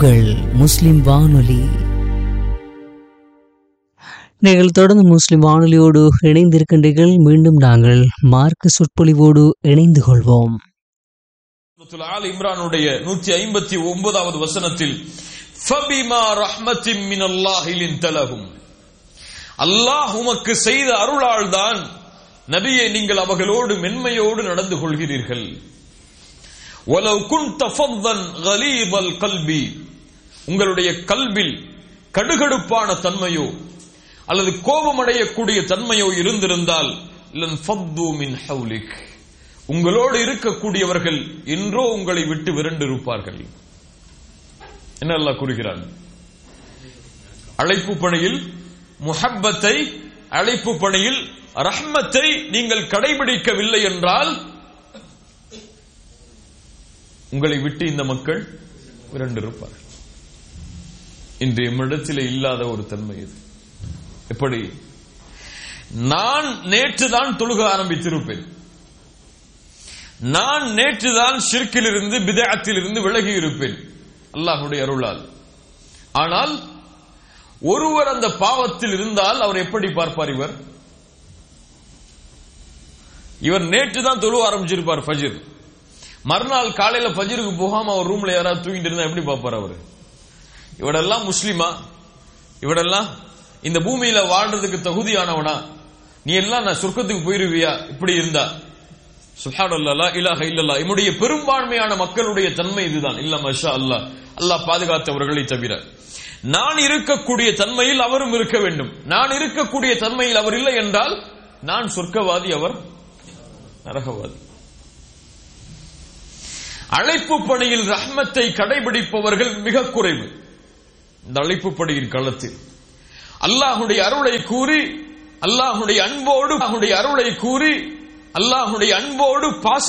உங்கள் முஸ்லிம் வானொலி நீங்கள் தொடர்ந்து முஸ்லிம் வானொலியோடு இணைந்திருக்கின்றீர்கள் மீண்டும் நாங்கள் மார்க்க சொற்பொழிவோடு இணைந்து கொள்வோம் சூரத்துல் ஆல் இம்ரானுடைய நூற்றி ஐம்பத்தி ஒன்பதாவது வசனத்தில் ஃபபிமா ரஹ்மத்தின் மினல்லாஹிலின் தலகும் அல்லாஹ் உமக்கு செய்த அருளால் தான் நபியை நீங்கள் அவர்களோடு மென்மையோடு நடந்து கொள்கிறீர்கள் وَلَوْ كُنْتَ فَظًّا غَلِيظَ الْقَلْبِ உங்களுடைய கல்வில் கடுகடுப்பான தன்மையோ அல்லது கோபமடையக்கூடிய தன்மையோ இருந்திருந்தால் லன் ஃபத்து மின் ஹவுலிக் உங்களோடு இருக்கக்கூடியவர்கள் என்றோ உங்களை விட்டு விரண்டிருப்பார்கள் என்ன அல்லாஹ் கூறுகிறான் அழைப்பு பணியில் முஹப்பத்தை அழைப்பு பணியில் ரஹ்மத்தை நீங்கள் கடைபிடிக்கவில்லை என்றால் உங்களை விட்டு இந்த மக்கள் விரண்டிருப்பார்கள் இன்று எம்மிடத்தில் இல்லாத ஒரு தன்மை இது எப்படி நான் நேற்று தான் தொழுக ஆரம்பித்திருப்பேன் நான் நேற்றுதான் ஷிர்க்கிலிருந்து பிதஅத்திலிருந்து விலகி இருப்பேன் அல்லாஹ்வுடைய அருளால் ஆனால் ஒருவர் அந்த பாவத்தில் இருந்தால் அவர் எப்படி பார்ப்பார் இவர் இவர் நேற்று தான் தொழு ஆரம்பிச்சிருப்பார் ஃபஜிர் மறுநாள் காலையில ஃபஜிருக்கு போகாம அவர் ரூம்ல யாராவது தூங்கிட்டு இருந்தா எப்படி பார்ப்பார் அவரு இவடெல்லாம் முஸ்லிமா இவடெல்லாம் இந்த பூமியில வாழ்றதுக்கு தகுதியானவனா நீ எல்லாம் நான் சொர்க்கத்துக்கு போயிருவியா இப்படி இருந்தா சுஹானல்லா இலாஹ இல்லல்லா இம்முடைய பெரும்பான்மையான மக்களுடைய தன்மை இதுதான் இல்ல மஷா அல்லாஹ் அல்லாஹ் பாதுகாத்தவர்களை தவிர நான் இருக்கக்கூடிய தன்மையில் அவரும் இருக்க வேண்டும் நான் இருக்கக்கூடிய தன்மையில் அவர் இல்லை என்றால் நான் சொர்க்கவாதி அவர் நரகவாதி அழைப்பு பணியில் ரஹ்மத்தை கடைபிடிப்பவர்கள் மிக குறைவு இந்த அழைப்பு பணியின் களத்தில் அல்லாஹுடைய அருளை கூறி அல்லாஹுடைய அன்போடு அல்லாஹுடைய அருளை கூறி அல்லாஹுடைய அன்போடு பாச